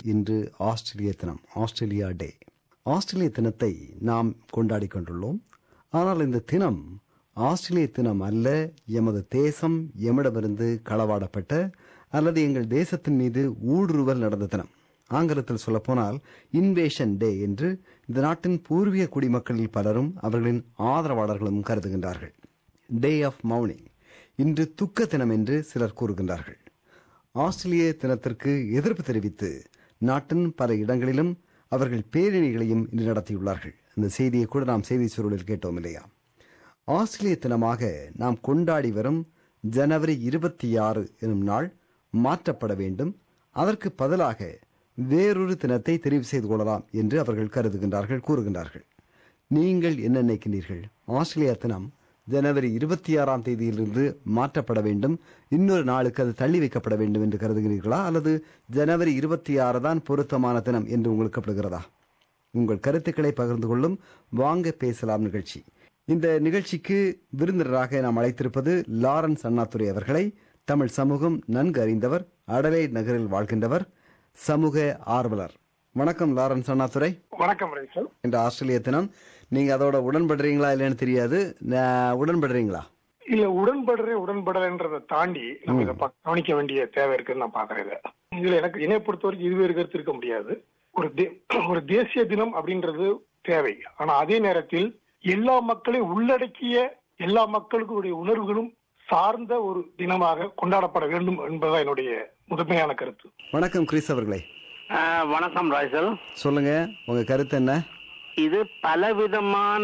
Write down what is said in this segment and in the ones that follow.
இன்று ஆஸ்திரேலிய தினம் ஆஸ்திரேலியா டே ஆஸ்திரேலிய தினத்தை நாம் கொண்டாடி கொண்டுள்ளோம் ஆனால் இந்த தினம் ஆஸ்திரேலிய தினம் அல்ல எமது தேசம் எம்மிடமிருந்து களவாடப்பட்ட அல்லது எங்கள் தேசத்தின் மீது ஊடுருவல் நடந்த தினம் ஆங்கிலத்தில் சொல்லப்போனால் இன்வேஷன் டே என்று இந்த நாட்டின் பூர்வீக குடிமக்களில் பலரும் அவர்களின் ஆதரவாளர்களும் கருதுகின்றார்கள் டே ஆஃப் மௌனிங் இன்று துக்க தினம் என்று சிலர் கூறுகின்றார்கள் ஆஸ்திரேலிய தினத்திற்கு எதிர்ப்பு தெரிவித்து நாட்டின் பல இடங்களிலும் அவர்கள் பேரணிகளையும் இன்று நடத்தியுள்ளார்கள் இந்த செய்தியை கூட நாம் செய்தி சுருளில் கேட்டோம் இல்லையா ஆஸ்திரேலிய தினமாக நாம் கொண்டாடி வரும் ஜனவரி இருபத்தி ஆறு எனும் நாள் மாற்றப்பட வேண்டும் அதற்கு பதிலாக வேறொரு தினத்தை தெரிவு செய்து கொள்ளலாம் என்று அவர்கள் கருதுகின்றார்கள் கூறுகின்றார்கள் நீங்கள் என்ன நினைக்கிறீர்கள் ஆஸ்திரேலியா தினம் ஜனவரி இருபத்தி ஆறாம் தேதியிலிருந்து மாற்றப்பட வேண்டும் இன்னொரு நாளுக்கு அது தள்ளி வைக்கப்பட வேண்டும் என்று கருதுகிறீர்களா அல்லது ஜனவரி இருபத்தி ஆறு தான் பொருத்தமான தினம் என்று உங்களுக்கு படுகிறதா உங்கள் கருத்துக்களை பகிர்ந்து கொள்ளும் வாங்க பேசலாம் நிகழ்ச்சி இந்த நிகழ்ச்சிக்கு விருந்தினராக நாம் அழைத்திருப்பது லாரன்ஸ் அண்ணாதுரை அவர்களை தமிழ் சமூகம் நன்கு அறிந்தவர் அடலை நகரில் வாழ்கின்றவர் சமூக ஆர்வலர் வணக்கம் லாரன்ஸ் அண்ணாதுரை வணக்கம் ரேசல் இந்த ஆஸ்திரேலிய தினம் நீங்க அதோட உடன்படுறீங்களா இல்லைன்னு தெரியாது நான் உடன்படுறீங்களா இல்ல உடன்படுறேன் உடன்படலைன்றதை தாண்டி நம்ம இதை பா- கவனிக்க வேண்டிய தேவை இருக்குன்னு நான் பாக்குறேன் இதை. இதுல எனக்கு என்னை பொறுத்த வரைக்கும் இதுவே கருத்து இருக்க முடியாது ஒரு தே- ஒரு தேசிய தினம் அப்படின்றது தேவை ஆனா அதே நேரத்தில் எல்லா மக்களையும் உள்ளடக்கிய எல்லா மக்களுடைய உணர்வுகளும் சார்ந்த ஒரு தினமாக கொண்டாடப்பட வேண்டும் என்பதுதான் என்னுடைய முதன்மையான கருத்து வணக்கம் கிறிஸ் அவர்களே ஆஹ் வணக்கம் ராய்சல் சொல்லுங்க உங்க கருத்து என்ன இது பலவிதமான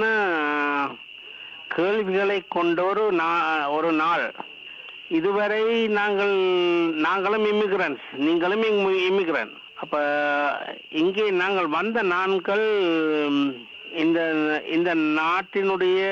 கேள்விகளை கொண்ட ஒரு நா- ஒரு நாள் இதுவரை நாங்கள் நாங்களும் இமிகிரன்ஸ் நீங்களும் இமிகிரன் அப்ப இங்கே நாங்கள் வந்த நாட்கள் இந்த இந்த நாட்டினுடைய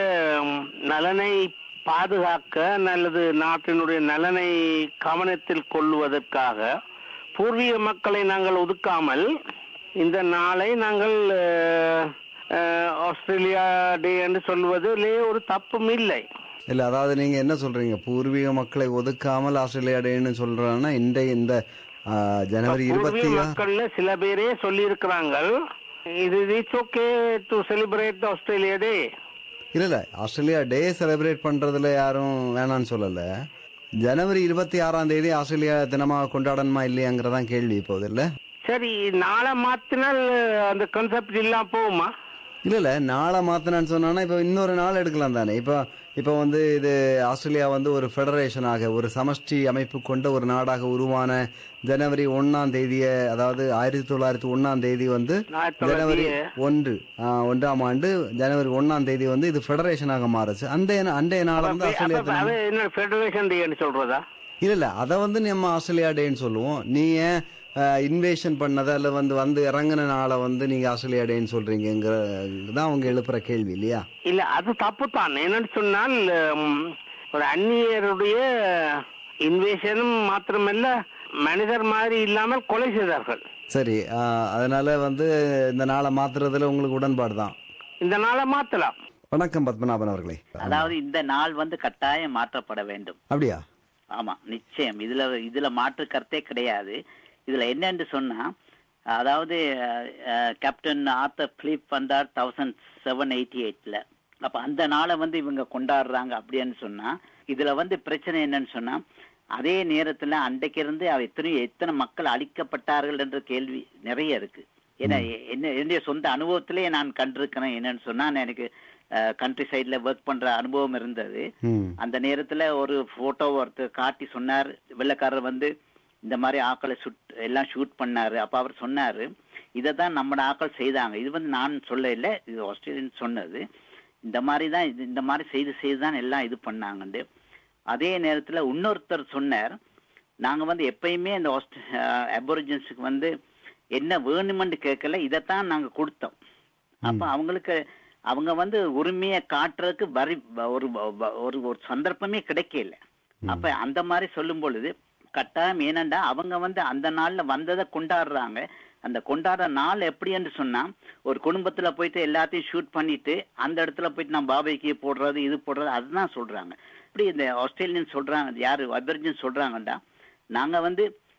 நலனை பாதுகாக்க அல்லது நாட்டினுடைய நலனை கவனத்தில் கொள்வதற்காக பூர்வீக மக்களை நாங்கள் ஒதுக்காமல் இந்த நாளை நாங்கள் அஹ், அஹ், ஆஸ்திரேலியா டே என்று சொல்வதிலே ஒரு தப்பும் இல்லை இல்ல அதாவது நீங்க என்ன சொல்றீங்க பூர்வீக மக்களை ஒதுக்காமல் ஆஸ்திரேலியா டேன்னு சொல்றாங்கன்னா இந்த இந்த ஆ, ஜனவரி இருபத்தி பூர்வீக ஆ- மக்கள்ல சில பேரே சொல்லி இருக்கிறாங்க இது it's okay to celebrate Australia day இல்ல இல்ல ஆஸ்திரேலியா டே செலிப்ரேட் பண்றதுல யாரும் வேணாம்னு சொல்லல ஜனவரி இருபத்தி ஆறாம் தேதி ஆஸ்திரேலியா தினமாக கொண்டாடணுமா இல்லையாங்கிறதான் கேள்வி இப்போது இல்ல சரி நாளை மாத்தினால் அந்த கான்செப்ட் இல்லாம போகுமா இல்ல இல்ல நாளை மாத்தினான்னு சொன்னா இப்ப இன்னொரு நாள் எடுக்கலாம் தானே இப்ப இப்ப வந்து இது ஆஸ்திரேலியா வந்து ஒரு ஃபெடரேஷனாக ஒரு சமஷ்டி அமைப்பு கொண்ட ஒரு நாடாக உருவான ஜனவரி ஒன்னாம் தேதிய அதாவது ஆயிரத்தி தொள்ளாயிரத்தி ஒன்னாம் தேதி வந்து ஆயிரத்தி ஜனவரி தொள்ளாயிரத்தி ஒன்று ஆ, ஒன்றாம் ஆண்டு ஜனவரி ஒன்னாம் தேதி வந்து இது ஃபெடரேஷனாக மாறுச்சு அந்த அண்டைய நாள் வந்து ஆஸ்திரேலியா அப்ப தினம் அது என்ன ஃபெடரேஷன் டேன்னு சொல்றதா இல்ல இல்ல அத வந்து நம்ம ஆஸ்திரேலியா டேன்னு சொல்லுவோம் நீ ஏன் இன்வேஷன் பண்ணதை அல்ல வந்து வந்து இறங்குன நாளை வந்து நீங்க ஆஸ்திரேலியா டேன்னு சொல்றீங்கிற தான் அவங்க எழுப்புற கேள்வி இல்லையா இல்ல அது தப்பு தான் என்னன்னு சொன்னால் உம், ஒரு அந்நியருடைய இன்வேஷனும் மாத்திரமல்ல மனிதர் மாதிரி இல்லாமல் கொலை செய்தார்கள் சரி ஆ, அதனால வந்து இந்த நாளை மாத்துறதுல உங்களுக்கு உடன்பாடு தான் இந்த நாளை மாத்தலாம் வணக்கம் பத்மநாபன் அவர்களே அதாவது இந்த நாள் வந்து கட்டாயம் மாற்றப்பட வேண்டும் அப்படியா ஆமா நிச்சயம் இதுல இதுல மாற்று கருத்தே கிடையாது இதுல என்னன்னு சொன்னா அதாவது அஹ், கேப்டன் ஆர்த்தர் பிலிப் வந்தார் தௌசண்ட் செவன் எயிட்டி எயிட்ல அப்ப அந்த நாளை வந்து இவங்க கொண்டாடுறாங்க அப்படின்னு சொன்னா இதுல வந்து பிரச்சனை என்னன்னு சொன்னா அதே நேரத்துல அன்றைக்கு இருந்து அவ எத்தனை எத்தனை மக்கள் அழிக்கப்பட்டார்கள் என்ற கேள்வி நிறைய இருக்கு ஏன்னா என்ன என்னுடைய சொந்த அனுபவத்திலேயே நான் கண்டிருக்கிறேன் என்னன்னு சொன்னா நான் எனக்கு கண்ட்ரி சைட்ல ஒர்க் பண்ற அனுபவம் இருந்தது ம் அந்த நேரத்துல ஒரு போட்டோ ஒருத்தர் காட்டி சொன்னார் வெள்ளைக்காரர் வந்து இந்த மாதிரி ஆக்களை சுட் எல்லாம் ஷூட் பண்ணாரு அப்ப அவர் சொன்னாரு இதை தான் நம்ம ஆக்கள் செய்தாங்க இது வந்து நான் சொல்ல இல்லை இது ஆஸ்திரேலியன் சொன்னது இந்த மாதிரி தான் இது இந்த மாதிரி செய்து செய்து தான் எல்லாம் இது பண்ணாங்கண்டு அதே நேரத்துல இன்னொருத்தர் சொன்னார் நாங்க வந்து எப்பயுமே இந்த அபோரிஜின்ஸுக்கு வந்து என்ன வேணுமென்று கேட்கல இதைத்தான் நாங்க கொடுத்தோம் அப்ப அவங்களுக்கு அவங்க வந்து உரிமையை காட்டுறதுக்கு வரி ஒரு ஒரு ஒரு சந்தர்ப்பமே கிடைக்கல அப்ப அந்த மாதிரி சொல்லும் பொழுது கட்டாயம் ஏனண்டா அவங்க வந்து அந்த நாள்ல வந்ததை கொண்டாடுறாங்க அந்த கொண்டாடுற நாள் எப்படி என்று சொன்னா ஒரு குடும்பத்துல போயிட்டு எல்லாத்தையும் ஷூட் பண்ணிட்டு அந்த இடத்துல போயிட்டு நான் பாபைக்கு போடுறது இது போடுறது அதுதான் சொல்றாங்க இப்படி இந்த ஆஸ்திரேலியன் சொல்றாங்க யாரு அபர்ஜன் சொல்றாங்கடா நாங்க வந்து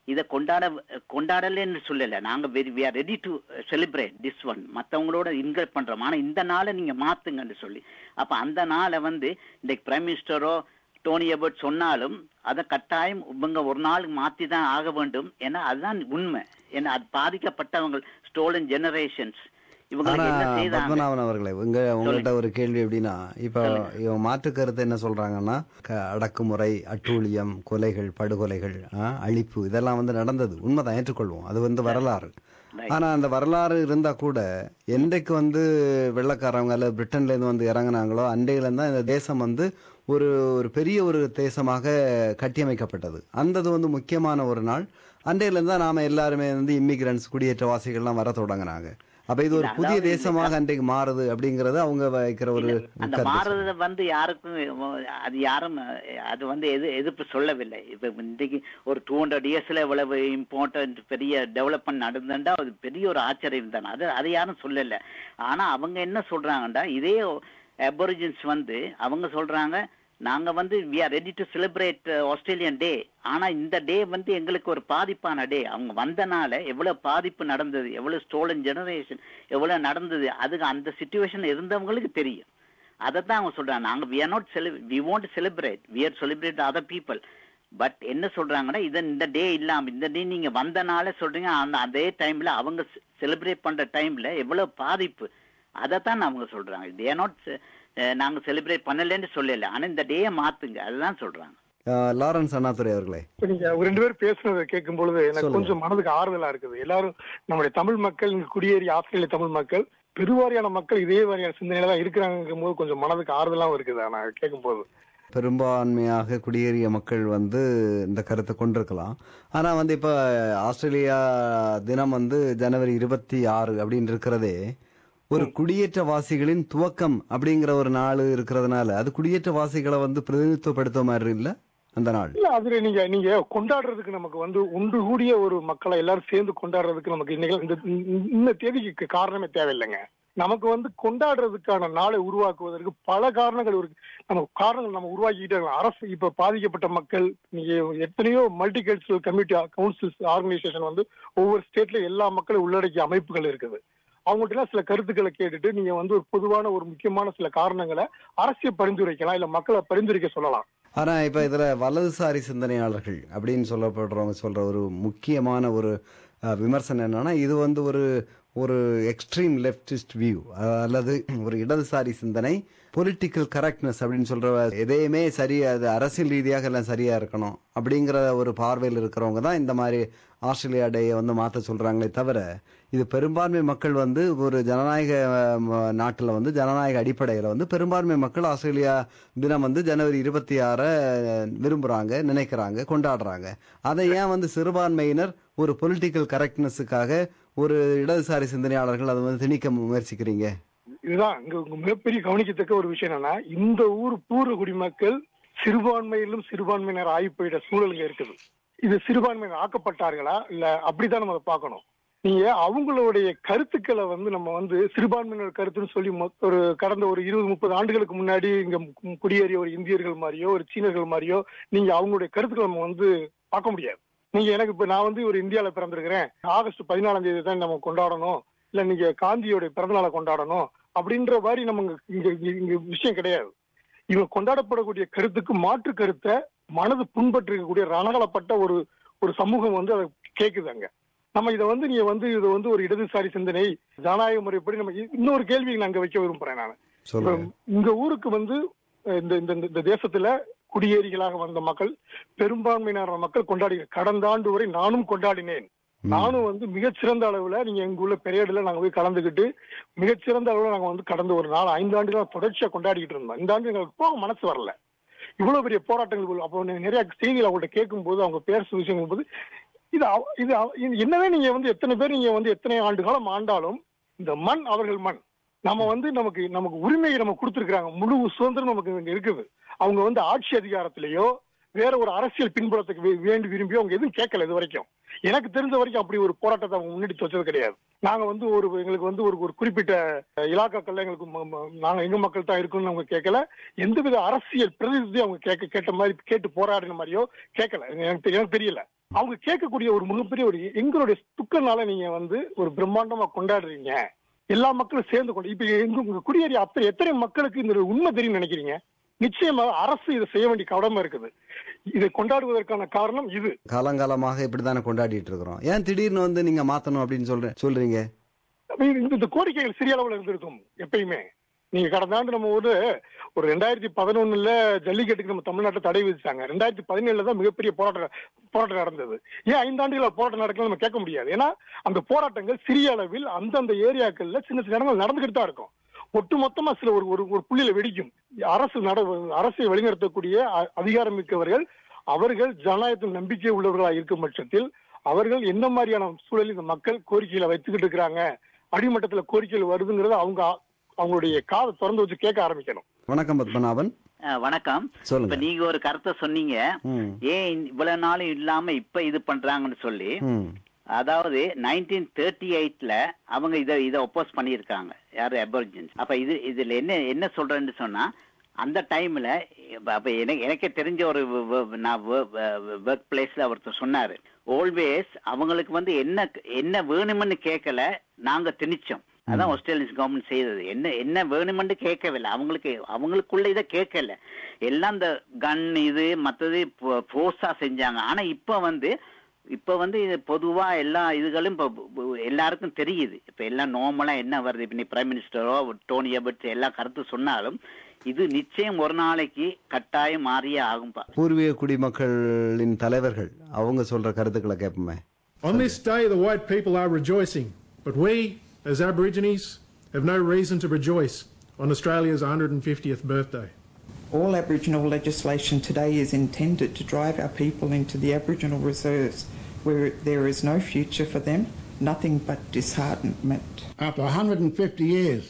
இதை கொண்டாட கொண்டாடலன்னு சொல்லல நாங்க we are ready to celebrate this one மத்தவங்களோட இன்வைட் பண்றோம் ஆனா இந்த நாளை நீங்க மாத்துங்கன்னு சொல்லி அப்ப அந்த நாளை வந்து இன்னைக்கு பிரைம் மினிஸ்டரோ டோனி அபர்ட் சொன்னாலும் அதை கட்டாயம் இவங்க ஒரு நாள் மாத்தி தான் ஆக வேண்டும் ஏன்னா அதுதான் உண்மை ஏன்னா அது பாதிக்கப்பட்டவங்க ஸ்டோலன் ஜெனரேஷன்ஸ் ஆனா இவங்களுக்கு என்ன செய்தாங்க பத்மநாபன் அவர்களே உங்க உங்கள்கிட்ட ஒரு கேள்வி எப்படின்னா இப்ப இவன் மாற்று கருத்து என்ன சொல்றாங்கன்னா க- அடக்குமுறை அட்டூழியம் கொலைகள் படுகொலைகள் ஆ, அழிப்பு இதெல்லாம் வந்து நடந்தது உண்மைதான் ஏற்றுக்கொள்வோம் அது வந்து வரலாறு ஆனா அந்த வரலாறு இருந்தா கூட என்றைக்கு வந்து வெள்ளக்காரவங்க அல்லது பிரிட்டன்ல இருந்து வந்து இறங்குனாங்களோ அன்றையில இருந்தா இந்த தேசம் வந்து ஒரு ஒரு பெரிய ஒரு தேசமாக கட்டியமைக்கப்பட்டது அந்தது வந்து முக்கியமான ஒரு நாள் அன்றையில இருந்தா நாம எல்லாருமே வந்து இமிகிரன்ஸ் குடியேற்றவாசிகள்லாம் வர தொடங்குனாங்க அப்ப இது ஒரு புதிய தேசமாக அன்றைக்கு மாறுது அப்படிங்கறது அவங்க வைக்கிற ஒரு அந்த கருத்து. மாறுறத வந்து யாருக்கும் அது யாரும் அது வந்து எது எதிர்ப்பு சொல்லவில்லை இப்ப இன்றைக்கு ஒரு டூ ஹண்ட்ரட் இயர்ஸ்ல இவ்வளவு இம்பார்ட்டன்ட் பெரிய டெவலப்மெண்ட் நடந்துட்டா அது பெரிய ஒரு ஆச்சரியம் தானே அது அது யாரும் சொல்லல ஆனா அவங்க என்ன சொல்றாங்கடா இதே அபோரிஜின்ஸ் வந்து அவங்க சொல்றாங்க நாங்க வந்து we are ready to celebrate Australian day ஆனா இந்த டே வந்து எங்களுக்கு ஒரு பாதிப்பான டே அவங்க வந்தனால எவ்வளவு பாதிப்பு நடந்தது எவ்வளவு ஸ்டோலன் ஜெனரேஷன் எவ்வளவு நடந்தது அதுக்கு அந்த சுச்சுவேஷன் இருந்தவங்களுக்கு தெரியும் அதைத்தான் அவங்க சொல்றாங்க நாங்க we are not cele we want celebrate we are celebrate other people but என்ன சொல்றாங்கன்னா இதை இந்த டே இல்லாம இந்த டே நீங்க வந்தனால சொல்றீங்க அந்த அதே டைம்ல அவங்க செலிப்ரேட் பண்ற டைம்ல எவ்வளவு பாதிப்பு அதைத்தான் அவங்க சொல்றாங்க தே ஆர் நாட் நாங்க செலிப்ரேட் பண்ணலன்னு சொல்லல ஆனா இந்த டேயை மாத்துங்க அதுதான் சொல்றாங்க ஆஹ் லாரன்ஸ் அண்ணாதுரை அவர்களே இப்ப நீங்க ஒரு ரெண்டு பேரும் பேசுனதை கேட்கும் பொழுது எனக்கு சொல்லுங்க. கொஞ்சம் மனதுக்கு ஆறுதலா இருக்குது எல்லாரும் நம்முடைய தமிழ் மக்கள் இங்க குடியேறி ஆஸ்திரேலிய தமிழ் மக்கள் பெருவாரியான மக்கள் இதே மாதிரியான சிந்தனையில தான் இருக்கிறாங்கும் போது கொஞ்சம் மனதுக்கு ஆறுதலாவும் இருக்குது நான் கேட்கும் போது பெரும்பான்மையாக குடியேறிய மக்கள் வந்து இந்த கருத்தை கொண்டிருக்கலாம் ஆனா வந்து இப்ப ஆஸ்திரேலியா தினம் வந்து ஜனவரி இருபத்தி ஆறு அப்படின்னு இருக்கிறதே ஒரு குடியேற்றவாசிகளின் துவக்கம் அப்படிங்கிற ஒரு நாள் இருக்கிறதுனால அது குடியேற்றவாசிகளை வந்து பிரதிநிதித்துவப்படுத்த மாதிரி இல்ல அந்த நாள் இல்ல அதுல நீங்க நீங்க கொண்டாடுறதுக்கு நமக்கு வந்து ஒன்று கூடிய ஒரு மக்களை எல்லாரும் சேர்ந்து கொண்டாடுறதுக்கு நமக்கு இன்னைக்கு இந்த இந்த- இந்த தேதிக்கு காரணமே தேவையில்லைங்க நமக்கு வந்து கொண்டாடுறதுக்கான நாளை உருவாக்குவதற்கு பல காரணங்கள் இருக்கு நம்ம காரணங்கள் நம்ம உருவாக்கிக்கிட்டே இருக்கோம் அரசு இப்ப பாதிக்கப்பட்ட மக்கள் நீங்க எத்தனையோ multicultural community councils organisation வந்து ஒவ்வொரு ஸ்டேட்ல எல்லா மக்களையும் உள்ளடக்கிய அமைப்புகள் இருக்குது அவங்கள்ட்ட எல்லாம் சில கருத்துக்களை கேட்டுட்டு நீங்க வந்து ஒரு பொதுவான ஒரு முக்கியமான சில காரணங்களை அரசியல் பரிந்துரைக்கலாம் இல்ல மக்களை பரிந்துரைக்க சொல்லலாம் ஆனா இப்ப இதுல வலதுசாரி சிந்தனையாளர்கள் அப்படின்னு சொல்லப்படுறவங்க சொல்ற ஒரு முக்கியமான ஒரு அஹ், விமர்சனம் என்னன்னா இது வந்து ஒரு ஒரு எக்ஸ்ட்ரீம் லெப்டிஸ்ட் வியூ அல்லது ஒரு இடதுசாரி சிந்தனை பொலிட்டிக்கல் கரெக்ட்னஸ் அப்படின்னு சொல்ற எதையுமே சரியா அது அரசியல் ரீதியாக எல்லாம் சரியா இருக்கணும் அப்படிங்கிற ஒரு பார்வையில் இருக்கிறவங்க தான் இந்த மாதிரி ஆஸ்திரேலியா டேயை வந்து மாற்ற சொல்றாங்களே தவிர இது பெரும்பான்மை மக்கள் வந்து ஒரு ஜனநாயக அஹ், நாட்டுல வந்து ஜனநாயக அடிப்படையில வந்து பெரும்பான்மை மக்கள் ஆஸ்திரேலியா தினம் வந்து ஜனவரி இருபத்தி ஆற விரும்புறாங்க நினைக்கிறாங்க கொண்டாடுறாங்க அதை ஏன் வந்து சிறுபான்மையினர் ஒரு பொலிட்டிக்கல் கரெக்ட்னஸுக்காக ஒரு இடதுசாரி சிந்தனையாளர்கள் அதை வந்து திணிக்க முயற்சிக்கிறீங்க இதுதான் இங்க இங்க மிகப்பெரிய கவனிக்கத்தக்க ஒரு விஷயம் என்னன்னா இந்த ஊர் பூர்வ குடிமக்கள் சிறுபான்மையிலும் சிறுபான்மையினர் ஆகி போயிட்ட சூழல் இங்க இருக்குது இது சிறுபான்மையினர் ஆக்கப்பட்டார்களா இல்ல அப்படிதான் நம்ம அதை பார்க்கணும் நீங்க அவங்களுடைய கருத்துக்களை வந்து நம்ம வந்து சிறுபான்மையினர் கருத்துன்னு சொல்லி மொ- ஒரு கடந்த ஒரு இருபது முப்பது ஆண்டுகளுக்கு முன்னாடி இங்க கு- குடியேறிய ஒரு இந்தியர்கள் மாதிரியோ ஒரு சீனர்கள் மாதிரியோ நீங்க அவங்களுடைய கருத்துக்களை நம்ம வந்து பார்க்க முடியாது நீங்க எனக்கு இப்ப நான் வந்து ஒரு இந்தியால பிறந்திருக்கிறேன் ஆகஸ்ட் பதினாலாம் தேதி தான் நம்ம கொண்டாடணும் இல்ல நீங்க காந்தியோட பிறந்தநாளை கொண்டாடணும் அப்படின்ற மாதிரி நம்ம இங்க- இங்க இங்க- இங்க விஷயம் கிடையாது இவங்க கொண்டாடப்படக்கூடிய கருத்துக்கு மாற்று கருத்தை மனது புண்பட்டிருக்கக்கூடிய ரணகலப்பட்ட ஒரு ஒரு சமூகம் வந்து அதை கேக்குது அங்க நம்ம இதை வந்து நீங்க வந்து இது வந்து ஒரு இடதுசாரி சிந்தனை ஜனநாயக முறைப்படி நம்ம இ- இன்னொரு கேள்வி நான் அங்க வைக்க விரும்புறேன் நான் சொல்லுங்க இந்த ஊருக்கு வந்து அஹ், இந்த இந்த இந்த தேசத்துல குடியேறிகளாக வந்த மக்கள் பெரும்பான்மையினர் மக்கள் கொண்டாடி கடந்த ஆண்டு வரை நானும் கொண்டாடினேன் நானும் வந்து மிகச்சிறந்த அளவுல நீங்க எங்க உள்ள பெரியடில நாங்க போய் கலந்துக்கிட்டு மிகச்சிறந்த அளவுல நாங்க வந்து கடந்த ஒரு நாலு ஐந்து ஆண்டுகளா தொடர்ச்சியா கொண்டாடிக்கிட்டு இருந்தோம் இந்த ஆண்டு எங்களுக்கு போக மனசு வரல இவ்வளவு பெரிய போராட்டங்கள் உள்ள- அப்போ நி- நிறைய செய்திகள் அவங்கள்ட்ட கேட்கும் போது அவங்க பேசுற விஷயங்கள் போது இது அவ- இது அவ- இது என்னவே நீங்க வந்து எத்தனை பேர் நீங்க வந்து எத்தனை ஆண்டு காலம் ஆண்டாலும் இந்த மண் அவர்கள் மண் நம்ம வந்து நமக்கு நமக்கு உரிமையை நம்ம கொடுத்துருக்காங்க முழு சுதந்திரம் நமக்கு இங்க இருக்குது அவங்க வந்து ஆட்சி அதிகாரத்திலேயோ வேற ஒரு அரசியல் பின்புலத்துக்கு வே- வேண்டி விரும்பியோ அவங்க எதுவும் கேட்கல இது வரைக்கும் எனக்கு தெரிஞ்ச வரைக்கும் அப்படி ஒரு போராட்டத்தை அவங்க முன்னெடுத்து வச்சது கிடையாது நாங்க வந்து ஒரு எங்களுக்கு வந்து ஒரு ஒரு குறிப்பிட்ட அஹ், இலாக்காக்கள்ல எங்களுக்கு ம- ம- நாங்க எங்க மக்கள் தான் இருக்கணும்னு அவங்க கேட்கல எந்தவித அரசியல் பிரதிநிதியும் அவங்க கேட்க கேட்ட மாதிரி கேட்டு போராடின மாதிரியோ கேட்கல எனக்கு தெ- எனக்கு தெரியல அவங்க கேட்கக்கூடிய ஒரு மிகப்பெரிய ஒரு எங்களுடைய துக்கனால நீங்க வந்து ஒரு பிரம்மாண்டமா கொண்டாடுறீங்க எல்லா மக்களும் சேர்ந்து கொண்டு இப்ப எங்க உங்க குடியேறிய அத்தனை எத்தனை மக்களுக்கு இந்த ஒரு உண்மை தெரியும் நினைக்கிறீங்க நிச்சயமாக அரசு இதை செய்ய வேண்டிய கடமை இருக்குது இதை கொண்டாடுவதற்கான காரணம் இது காலங்காலமாக இப்படித்தானே கொண்டாடிட்டு இருக்கிறோம் ஏன் திடீர்னு வந்து நீங்க மாத்தணும் அப்படின்னு சொல்ற சொல்றீங்க அப்ப இது- இந்த- இந்த கோரிக்கைகள் சிறிய அளவுல இருந்திருக்கும் எப்பயுமே நீங்க கடந்த ஆண்டு நம்ம ஊர்ல ஒரு ரெண்டாயிரத்தி பதினொன்னுல ஜல்லிக்கட்டுக்கு நம்ம தமிழ்நாட்டில் தடை விதிச்சாங்க ரெண்டாயிரத்தி பதினேழுல தான் மிகப்பெரிய போராட்டம் போராட்டம் நடந்தது ஏன் ஐந்தாண்டுகள் போராட்டம் நடக்கல நம்ம கேட்க முடியாது ஏன்னா அந்த போராட்டங்கள் சிறிய அளவில் அந்தந்த ஏரியாக்கள்ல சின்ன சின்ன இடங்கள் நடந்துகிட்டு தான் இருக்கும் ஒட்டுமொத்தமா சில ஒரு ஒரு ஒரு புள்ளியில வெடிக்கும் அரசு நட அரசை வழிநடத்தக்கூடிய அ- அதிகாரம் மிக்கவர்கள் அவர்கள் ஜனநாயகத்தில் நம்பிக்கை உள்ளவர்களாக இருக்கும் பட்சத்தில் அவர்கள் என்ன மாதிரியான சூழலில் இந்த மக்கள் கோரிக்கைகளை வைத்துக்கிட்டு இருக்கிறாங்க அடிமட்டத்துல கோரிக்கைகள் வருதுங்கிறத அவங்க அவங்களுடைய காதை திறந்து வச்சு கேட்க ஆரம்பிக்கணும் வணக்கம் பத்மநாபன் அஹ், வணக்கம் இப்ப சொல்லுங்க நீங்க ஒரு கருத்தை சொன்னீங்க ம் ஏன் இவ்வளவு நாளும் இல்லாம இப்ப இது பண்றாங்கன்னு சொல்லி ம் அதாவது நைன்டீன் தேர்ட்டி எயிட்ல அவங்க இத இத ஒப்போஸ் பண்ணியிருக்காங்க யாரு அபர்ஜின்ஸ் அப்ப இது இதுல என்ன என்ன சொல்றேன்னு சொன்னா அந்த டைம்ல அப்ப எனக்கு எனக்கே தெரிஞ்ச ஒரு வ- வ- நான் ஒர்க் பிளேஸ்ல ஒருத்தர் சொன்னாரு ஆல்வேஸ் அவங்களுக்கு வந்து என்ன என்ன வேணும்னு கேட்கல நாங்க திணிச்சோம் அதான் ஆஸ்திரேலியன் கவர்மெண்ட் செய்தது என்ன என்ன வேணுமென்று கேட்கவில்லை அவங்களுக்கு அவங்களுக்குள்ள இதை கேட்கல எல்லாம் இந்த கன் இது மத்தது போர்ஸா செஞ்சாங்க ஆனா இப்ப வந்து இப்ப வந்து இது பொதுவா எல்லா இதுகளும் இப்ப பு- பு- எல்லாருக்கும் தெரியுது இப்ப எல்லாம் நார்மலா என்ன வருது இப்ப நீ பிரைம் மினிஸ்டரோ டோனி அபர்ட் எல்லா கருத்து சொன்னாலும் இது நிச்சயம் ஒரு நாளைக்கு கட்டாயம் மாறியே ஆகும்பா பூர்வீக குடிமக்களின் தலைவர்கள் அவங்க சொல்ற கருத்துக்களை கேட்போமே On this day, the white people are rejoicing, but we, as Aborigines, have no reason to rejoice on Australia's 150th birthday. All Aboriginal legislation today is intended to drive our people into the Aboriginal reserves, where there is no future for them, nothing but disheartenment. After 150 years,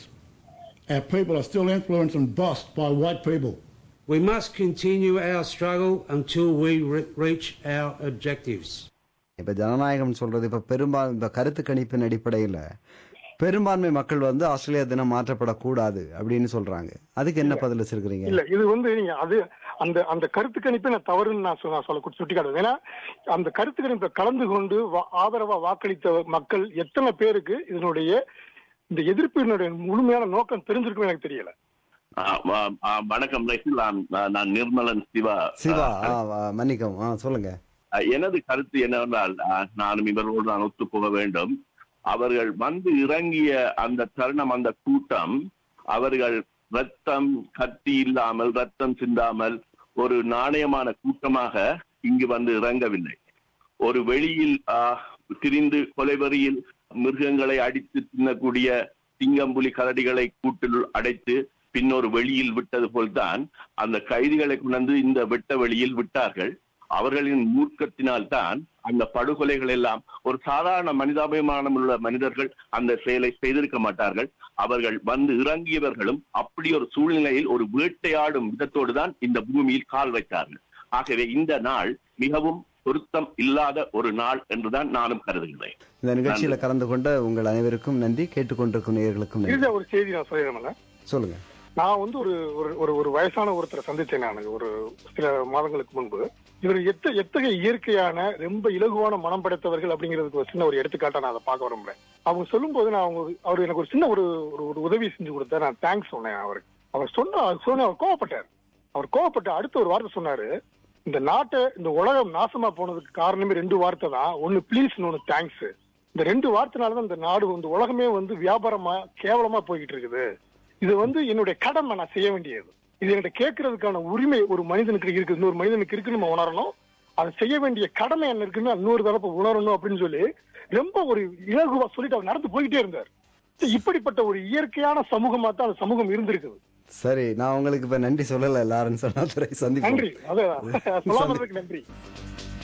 our people are still influenced and bossed by white people. We must continue our struggle until we re- reach our objectives. இப்ப ஜனநாயகம் சொல்றது இப்ப பெரும்பான்மை இப்ப கருத்து கணிப்பின் அடிப்படையில பெரும்பான்மை மக்கள் வந்து ஆஸ்திரேலியா தினம் மாற்றப்படக்கூடாது அப்படின்னு சொல்றாங்க அதுக்கு என்ன பதில் வச்சிருக்கிறீங்க இல்ல இது வந்து நீங்க அது அந்த அந்த கருத்து கணிப்பை நான் தவறுன்னு நான் சொல்ல சொல்ல சுட்டி காட்டுவேன் ஏன்னா அந்த கருத்து கணிப்பை கலந்து கொண்டு வா- ஆதரவா வாக்களித்த மக்கள் எத்தனை பேருக்கு இதனுடைய இந்த எதிர்ப்பினுடைய முழுமையான நோக்கம் தெரிஞ்சிருக்கும் எனக்கு தெரியல ஆ, வ- ஆ, வணக்கம் ரஹில் நான் நான் நிர்மலன் சிவா சிவா ஆ, ஆ, ஆ, மன்னிக்கவும் ஆ, சொல்லுங்க ஆ, எனது கருத்து என்னவென்றால் ஆ, நானும் இவர்களோடு நான் ஒத்து போக வேண்டும் அவர்கள் வந்து இறங்கிய அந்த தருணம் அந்த கூட்டம் அவர்கள் ரத்தம் கத்தி இல்லாமல் ரத்தம் சிந்தாமல் ஒரு நாணயமான கூட்டமாக இங்கு வந்து இறங்கவில்லை ஒரு வெளியில் ஆ, திரிந்து கொலைவரியில் மிருகங்களை அடித்து தின்னக்கூடிய சிங்கம்புலி கரடிகளை கூட்டில் அடைத்து பின்னொரு வெளியில் விட்டது போல்தான் அந்த கைதிகளை கொண்டு இந்த வெட்ட வெளியில் விட்டார்கள் அவர்களின் மூர்க்கத்தினால் தான் அந்த படுகொலைகள் எல்லாம் ஒரு சாதாரண மனிதாபிமானம் உள்ள மனிதர்கள் அந்த செயலை செய்திருக்க மாட்டார்கள் அவர்கள் வந்து இறங்கியவர்களும் அப்படி ஒரு சூழ்நிலையில் ஒரு வேட்டையாடும் விதத்தோடு தான் இந்த பூமியில் கால் வைத்தார்கள் ஆகவே இந்த நாள் மிகவும் பொருத்தம் இல்லாத ஒரு நாள் என்றுதான் நானும் கருதுகிறேன் இந்த நிகழ்ச்சியில கலந்து கொண்ட உங்கள் அனைவருக்கும் நன்றி கேட்டுக்கொண்டிருக்கும் நேயர்களுக்கும் நன்றி இறுதியா ஒரு செய்தி நான் சொல்லிடுறேன் சொல்லுங்க நான் வந்து ஒரு ஒரு- ஒரு ஒரு வயசான ஒருத்தரை சந்திச்சேன் நான் ஒரு சில மாதங்களுக்கு முன்பு இவர் எத்த எத்தகைய இயற்கையான ரொம்ப இலகுவான மனம் படைத்தவர்கள் அப்படிங்கிறதுக்கு ஒரு சின்ன ஒரு எடுத்துக்காட்டா நான் அதை பார்க்க விரும்புறேன் அவங்க சொல்லும்போது நான் அவங்க அவர் எனக்கு ஒரு சின்ன ஒரு ஒரு- ஒரு உதவி செஞ்சு கொடுத்தேன் நான் தேங்க்ஸ் சொன்னேன் அவருக்கு அவர் சொன்ன சொன்ன அவர் கோவப்பட்டார் அவர் கோவப்பட்ட அடுத்த ஒரு வார்த்தை சொன்னாரு இந்த நாட்டை இந்த உலகம் நாசமா போனதுக்கு காரணமே ரெண்டு வார்த்தை தான் ஒன்னு ப்ளீஸ் ஒன்னு தேங்க்ஸ் இந்த ரெண்டு வார்த்தைனாலதான் இந்த நாடு இந்த உலகமே வந்து வியாபாரமா கேவலமா போய்கிட்டு இருக்குது இது வந்து என்னுடைய கடமை நான் செய்ய வேண்டியது இது என்கிட்ட கேட்கறதுக்கான உரிமை ஒரு மனிதனுக்கு இருக்கு இன்னொரு மனிதனுக்கு இருக்குன்னு நம்ம உணரணும் அதை செய்ய வேண்டிய கடமை என்ன இருக்குன்னு இன்னொரு தரப்பு உணரணும் அப்படின்னு சொல்லி ரொம்ப ஒரு இலகுவா சொல்லிட்டு அவர் நடந்து போயிட்டே இருந்தார் இப்படிப்பட்ட ஒரு இயற்கையான சமூகமா தான் அந்த சமூகம் இருந்திருக்குது சரி நான் உங்களுக்கு இப்ப நன்றி சொல்லல எல்லாரும் சொன்னா துறை நன்றி சந்திப்போம் அதான் சொல்லாம நன்றி